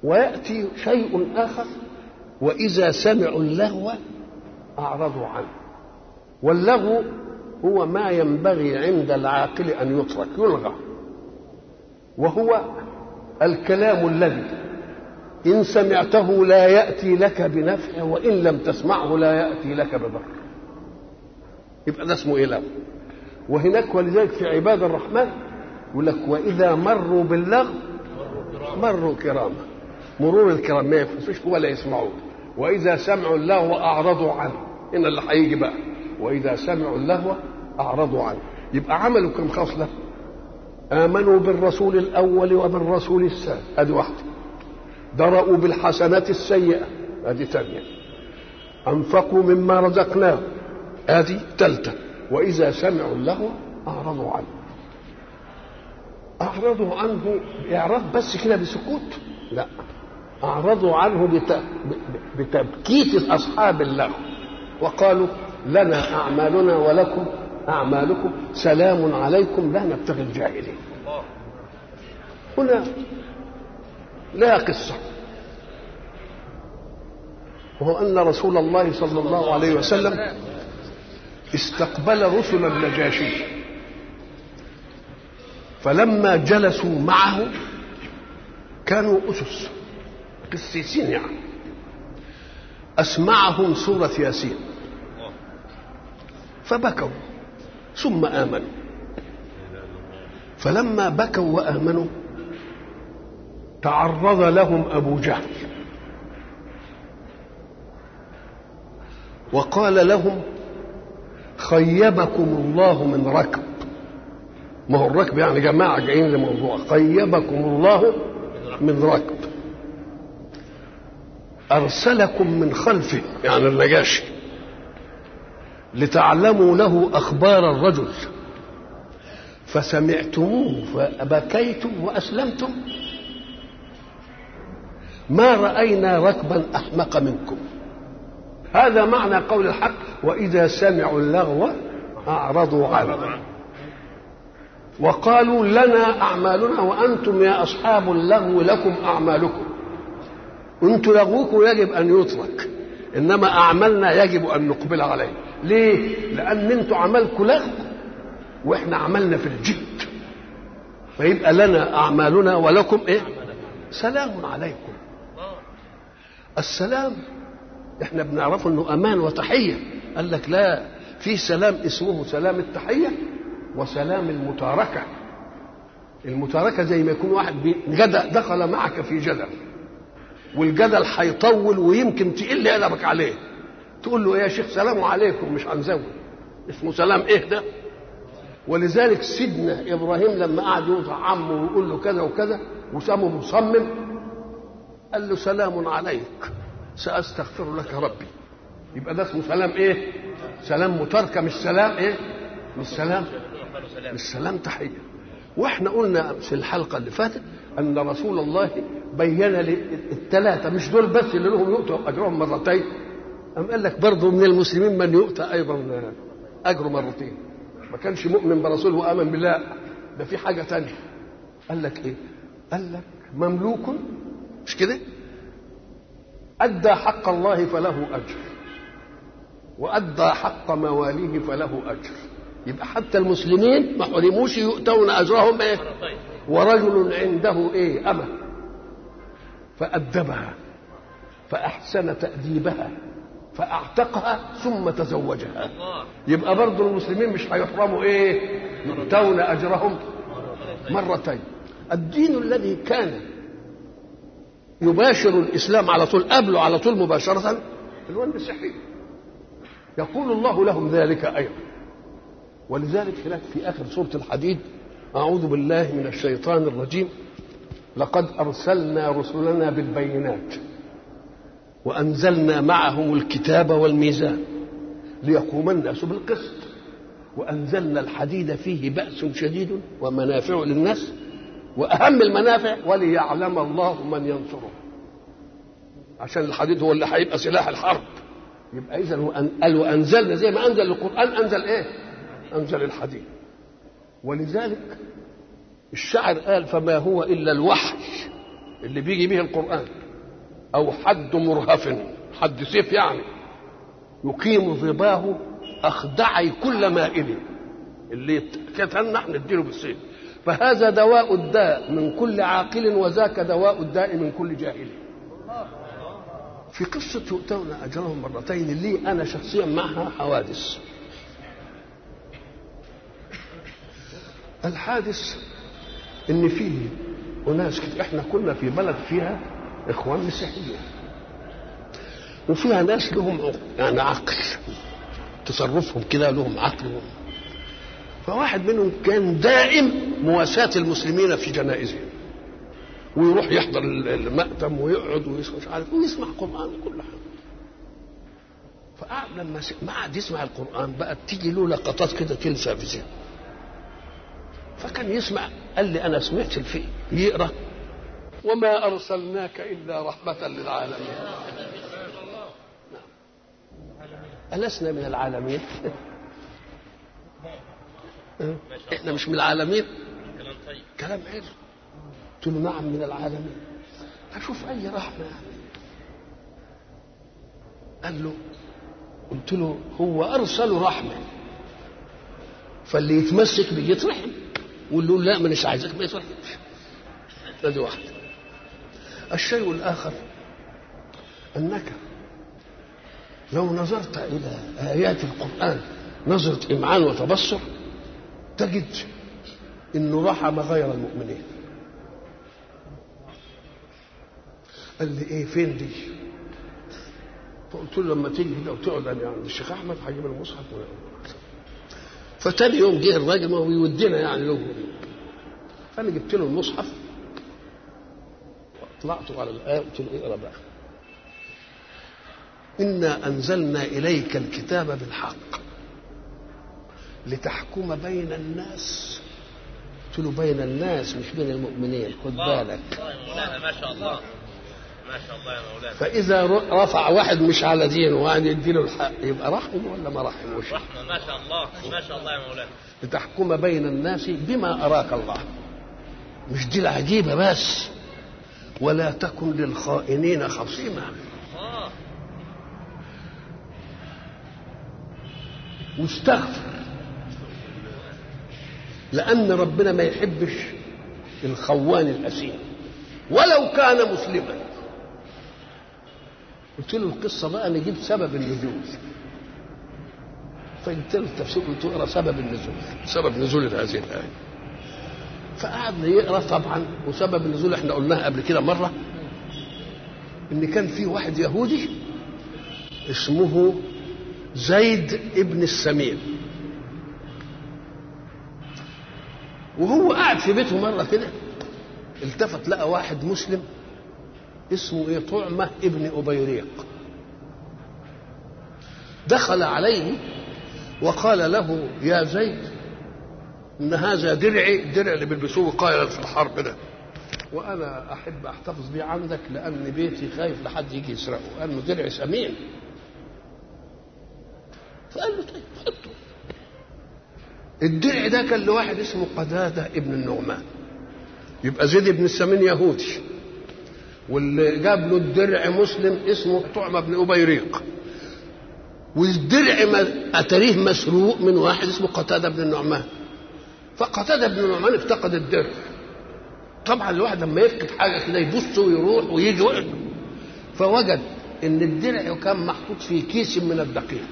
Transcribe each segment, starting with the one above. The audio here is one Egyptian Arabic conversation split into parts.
ويأتي شيء آخر وإذا سمعوا اللغو أعرضوا عنه واللغو هو ما ينبغي عند العاقل أن يترك يلغى وهو الكلام الذي إن سمعته لا يأتي لك بنفع وإن لم تسمعه لا يأتي لك بضر يبقى ده اسمه إيه لغو وهناك ولذلك في عباد الرحمن يقول لك وإذا مروا باللغو مروا كراما مرور الكرام ما يفلسوش ولا يسمعون وإذا سمعوا اللغو أعرضوا عنه هنا اللي هيجي بقى وإذا سمعوا اللغو أعرضوا عنه يبقى عملوا كم خصلة آمنوا بالرسول الأول وبالرسول الثاني هذه واحدة درأوا بالحسنات السيئة هذه ثانية أنفقوا مما رزقناهم هذه ثالثة وإذا سمعوا اللغو أعرضوا عنه أعرضوا عنه إعراض بس كده بسكوت لا أعرضوا عنه بت... بتبكيت أصحاب اللغو وقالوا لنا أعمالنا ولكم أعمالكم سلام عليكم لا نبتغي الجاهلين هنا لا قصة وهو أن رسول الله صلى الله عليه وسلم استقبل رسل النجاشي فلما جلسوا معه كانوا أسس قسيسين يعني أسمعهم سورة ياسين فبكوا ثم آمنوا فلما بكوا وآمنوا تعرض لهم أبو جهل وقال لهم خيبكم الله من ركب ما هو الركب يعني جماعة جايين لموضوع خيبكم الله من ركب أرسلكم من خلفه يعني النجاشي لتعلموا له أخبار الرجل فسمعتموه فبكيتم وأسلمتم ما رأينا ركبا أحمق منكم هذا معنى قول الحق وإذا سمعوا اللغو أعرضوا عنه وقالوا لنا أعمالنا وأنتم يا أصحاب اللغو لكم أعمالكم أنتم لغوكم يجب أن يترك إنما أعمالنا يجب أن نقبل عليه ليه؟ لأن أنتم عملكم لغو وإحنا عملنا في الجد فيبقى لنا أعمالنا ولكم إيه؟ سلام عليكم السلام احنا بنعرفه انه امان وتحيه قال لك لا في سلام اسمه سلام التحيه وسلام المتاركه المتاركه زي ما يكون واحد جدل دخل معك في جدل والجدل هيطول ويمكن تقل قلبك عليه تقول له يا شيخ سلام عليكم مش هنزود اسمه سلام ايه ده ولذلك سيدنا ابراهيم لما قعد يوضع عمه ويقول له كذا وكذا وسامه مصمم قال له سلام عليك ساستغفر لك ربي يبقى ده اسمه سلام ايه سلام متاركه مش سلام ايه مش سلام مش سلام تحيه واحنا قلنا في الحلقه اللي فاتت ان رسول الله بين الثلاثه مش دول بس اللي لهم يؤتوا اجرهم مرتين أم قال لك برضه من المسلمين من يؤتى ايضا اجره مرتين ما كانش مؤمن برسوله وامن بالله ده في حاجه تانية قال لك ايه قال لك مملوك مش كده أدى حق الله فله أجر وأدى حق مواليه فله أجر يبقى حتى المسلمين ما حرموش يؤتون أجرهم إيه ورجل عنده إيه أمة فأدبها فأحسن تأديبها فأعتقها ثم تزوجها يبقى برضه المسلمين مش هيحرموا إيه يؤتون أجرهم مرتين الدين الذي كان يباشر الاسلام على طول قبله على طول مباشره اللي هو المسيحيه يقول الله لهم ذلك ايضا ولذلك هناك في اخر سوره الحديد اعوذ بالله من الشيطان الرجيم لقد ارسلنا رسلنا بالبينات وانزلنا معهم الكتاب والميزان ليقوم الناس بالقسط وانزلنا الحديد فيه باس شديد ومنافع للناس واهم المنافع وليعلم الله من ينصره عشان الحديد هو اللي هيبقى سلاح الحرب يبقى اذا هو قال وانزلنا زي ما انزل القران انزل ايه؟ انزل الحديد ولذلك الشاعر قال فما هو الا الوحي اللي بيجي به القرآن أو حد مرهف حد سيف يعني يقيم ظباه أخدعي كل مائل اللي كتلنا احنا نديله بالسيف فهذا دواء الداء من كل عاقل وذاك دواء الداء من كل جاهل في قصة يؤتون أجرهم مرتين لي أنا شخصيا معها حوادث الحادث ان فيه اناس احنا كنا في بلد فيها اخوان مسيحيين وفيها ناس لهم يعني عقل تصرفهم كده لهم عقل فواحد منهم كان دائم مواساة المسلمين في جنائزهم ويروح يحضر المأتم ويقعد ويسمع مش عارف ويسمع قرآن وكل حاجة فقعد لما ما قعد يسمع القرآن بقت تيجي له لقطات كده تلسع في ذهنه فكان يسمع قال لي انا سمعت الفيلم يقرا وما ارسلناك الا رحمه للعالمين ألسنا من العالمين احنا مش من العالمين كلام طيب كلام حلو قلت له نعم من العالمين اشوف اي رحمه يعني قال له قلت له هو ارسل رحمه فاللي يتمسك بيه يترحم واللي يقول لا مانيش عايزك ما يترحمش ادي واحده الشيء الاخر انك لو نظرت الى ايات القران نظره امعان وتبصر تجد انه رحم غير المؤمنين قال لي ايه فين دي فقلت له لما تيجي كده وتقعد يعني عند الشيخ احمد هجيب المصحف ويقعد. فتاني يوم جه الراجل ما هو بيودينا يعني له فانا جبت له المصحف طلعت على الايه قلت له اقرا بقى انا انزلنا اليك الكتاب بالحق لتحكم بين الناس قلت له بين الناس مش بين المؤمنين خد بالك مولانا ما شاء الله ما شاء الله يا مولانا فاذا ر- رفع واحد مش على دينه وان يديله الحق يبقى رحمه ولا ما رحموش رحمة ما شاء الله ما شاء الله يا مولانا لتحكم بين الناس بما أراك الله مش دي العجيبة بس ولا تكن للخائنين خصيما اه واستغفر لأن ربنا ما يحبش الخوان الأثيم ولو كان مسلما قلت له القصة بقى نجيب سبب النزول فجبت له التفسير قلت له اقرا سبب النزول سبب نزول هذه الآية فقعدنا يقرا طبعا وسبب النزول احنا قلناها قبل كده مرة ان كان في واحد يهودي اسمه زيد ابن السمين وهو قاعد في بيته مرة كده التفت لقى واحد مسلم اسمه ايه طعمة ابن أبيريق دخل عليه وقال له يا زيد ان هذا درعي الدرع اللي بيلبسوه وقاية في الحرب ده وانا احب احتفظ بيه عندك لان بيتي خايف لحد يجي يسرقه قال له درع ثمين فقال له طيب حطه الدرع ده كان لواحد اسمه قتادة ابن النعمان يبقى زيد بن السمين يهودي واللي جاب له الدرع مسلم اسمه طعمة بن أبيريق والدرع ما- أتريه مسروق من واحد اسمه قتادة بن النعمان فقتادة بن النعمان افتقد الدرع طبعا الواحد لما يفقد حاجة كده يبص ويروح ويجي وقت فوجد ان الدرع كان محطوط في كيس من الدقيق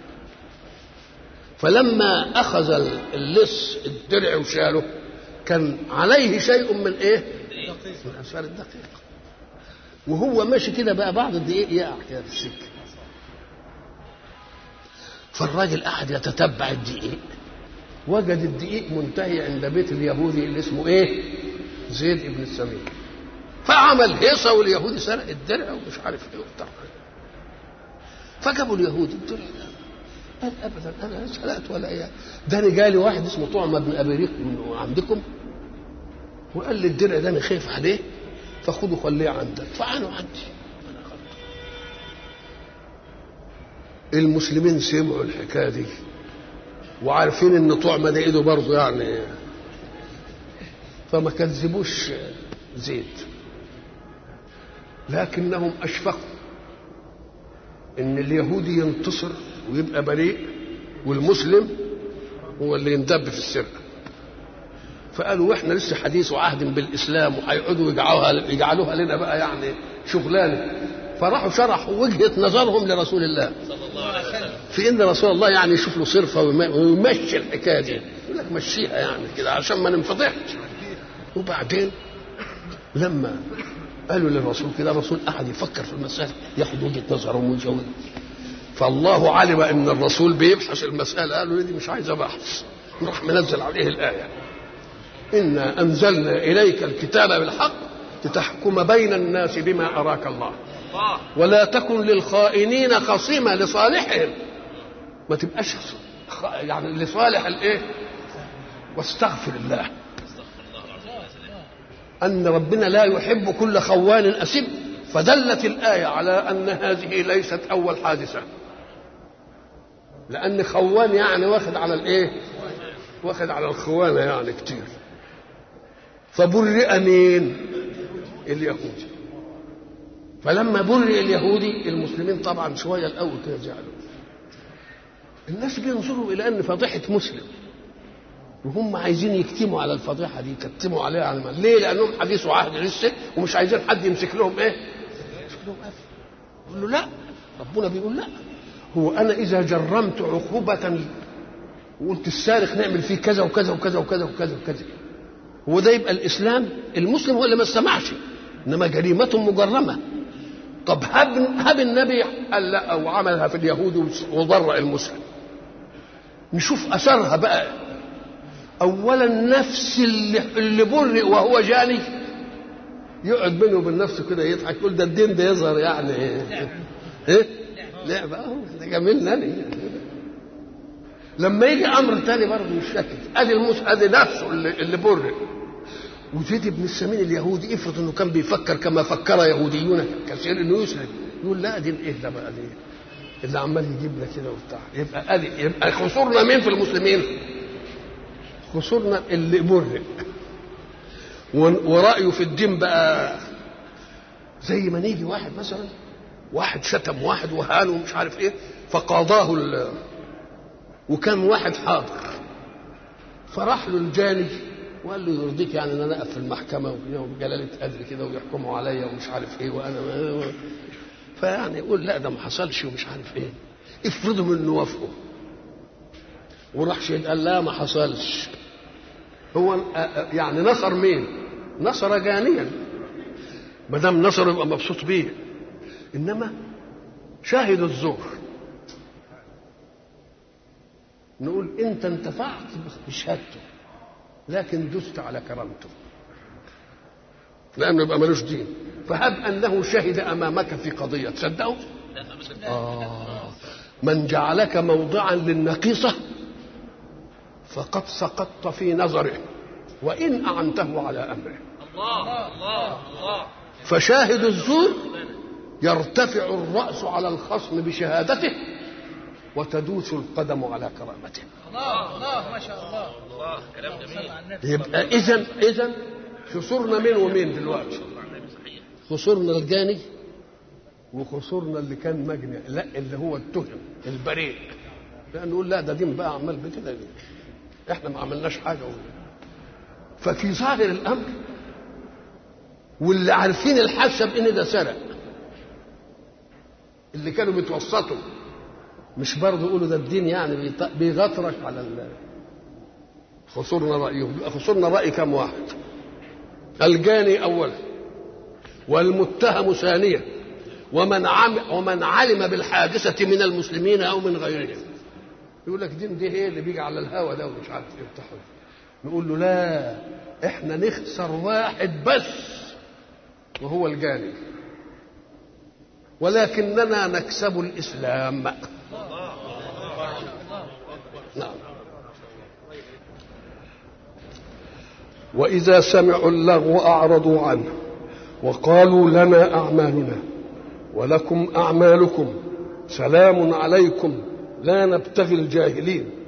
فلما اخذ اللص الدرع وشاله كان عليه شيء من ايه من اثار الدقيق وهو ماشي كده بقى بعض الدقيق يقع كده في السكه فالراجل قعد يتتبع الدقيق وجد الدقيق منتهي عند بيت اليهودي اللي اسمه ايه زيد ابن السمين فعمل هيصه واليهودي سرق الدرع ومش عارف ايه وبتاع فجابوا اليهودي الدرع ده قال ابدا انا سرقت ولا ايه ده انا جالي واحد اسمه طعمه بن ابي من عندكم وقال لي الدرع ده انا خايف عليه فخده خليه عندك فعنوا عندي أنا أخدته. المسلمين سمعوا الحكايه دي وعارفين ان طعمه ده ايده برضه يعني فما كذبوش زيد لكنهم اشفقوا ان اليهودي ينتصر ويبقى بريء والمسلم هو اللي يندب في السرقه فقالوا واحنا لسه حديث وعهد بالاسلام وهيقعدوا يجعلوها يجعلوها لنا بقى يعني شغلانه فراحوا شرحوا وجهه نظرهم لرسول الله صلى الله عليه وسلم في ان رسول الله يعني يشوف له صرفه ويم- ويمشي الحكايه دي يقول لك مشيها يعني كده عشان ما ننفضحش وبعدين لما قالوا للرسول كده الرسول قعد يفكر في المساله ياخد وجهه نظرهم ويجاوب فالله علم ان الرسول بيبحث المساله قالوا دي مش عايزه بحث راح منزل عليه الايه انا انزلنا اليك الكتاب بالحق لتحكم بين الناس بما اراك الله الله ولا تكن للخائنين خصيما لصالحهم ما تبقاش خ- يعني لصالح الايه واستغفر الله ان ربنا لا يحب كل خوان اثم فدلت الايه على ان هذه ليست اول حادثه لان خوان يعني واخد على الايه واخد على الخوانه يعني كتير فبرئ مين اليهودي فلما برئ اليهودي المسلمين طبعا شويه الاول كده زعلوا الناس بينظروا الى ان فضيحه مسلم وهم عايزين يكتموا على الفضيحه دي يكتموا عليها على المال. ليه؟ لانهم حديث عهد لسه ومش عايزين حد يمسك لهم ايه؟ يمسك لهم قفل يقول له لا ربنا بيقول لا هو انا اذا جرمت عقوبه وقلت السارق نعمل فيه كذا وكذا وكذا وكذا وكذا وكذا هو ده يبقى الاسلام المسلم هو اللي ما استمعش انما جريمه مجرمه طب هب هب النبي قال لا وعملها في اليهود وضر المسلم نشوف اثرها بقى اولا نفس اللي, اللي برئ وهو جاني يقعد بينه وبين نفسه كده يضحك يقول ده الدين ده يظهر يعني ايه ايه لعبه اهو ده جميل ناني لما يجي امر تاني برضه يشكك ادي المس ادي نفسه اللي, اللي برئ وزيد بن السمين اليهودي افرض انه كان بيفكر كما فكر يهوديون كثير انه يسلم يقول لا دي ايه ده بقى دي اللي عمال يجيب لنا كده وبتاع يبقى ادي يبقى خسرنا مين في المسلمين؟ خسرنا اللي برئ ورأيه في الدين بقى زي ما نيجي واحد مثلا واحد شتم واحد وهان ومش عارف ايه فقاضاه ال... وكان واحد حاضر فراح له الجاني وقال له يرضيك يعني ان انا اقف في المحكمه وجلاله قدر كده ويحكموا عليا ومش عارف ايه وانا فيعني يقول لا ده ما حصلش ومش عارف ايه افرضوا انه وافقوا وراح شهد قال لا ما حصلش هو يعني نصر مين؟ نصر جانيا ما دام نصر يبقى مبسوط بيه انما شاهد الزور نقول انت انتفعت بشهادته لكن دست على كرامته لانه يبقى ملوش دين فهب انه شهد امامك في قضيه تصدقوا آه من جعلك موضعا للنقيصه فقد سقطت في نظره وان اعنته على امره الله الله الله فشاهد الزور يرتفع الراس على الخصم بشهادته وتدوس القدم على كرامته الله الله ما شاء الله الله كلام جميل يبقى اذا اذا خسرنا مين ومين دلوقتي خسرنا الجاني وخسرنا اللي كان مجني لا اللي هو التهم البريء لان نقول لا ده دين بقى عمال بكده دي. احنا ما عملناش حاجه ففي ظاهر الامر واللي عارفين الحاسه بان ده سرق اللي كانوا بيتوسطوا مش برضه يقولوا ده الدين يعني بيط- بيغطرك على ال خسرنا رايهم يبقى خسرنا راي كم واحد الجاني اولا والمتهم ثانيا ومن عم ومن علم بالحادثه من المسلمين او من غيرهم يقول لك دين دي هي اللي بيجي على الهوى ده ومش عارف ايه بتاع نقول له لا احنا نخسر واحد بس وهو الجاني ولكننا نكسب الاسلام نعم واذا سمعوا اللغو اعرضوا عنه وقالوا لنا اعمالنا ولكم اعمالكم سلام عليكم لا نبتغي الجاهلين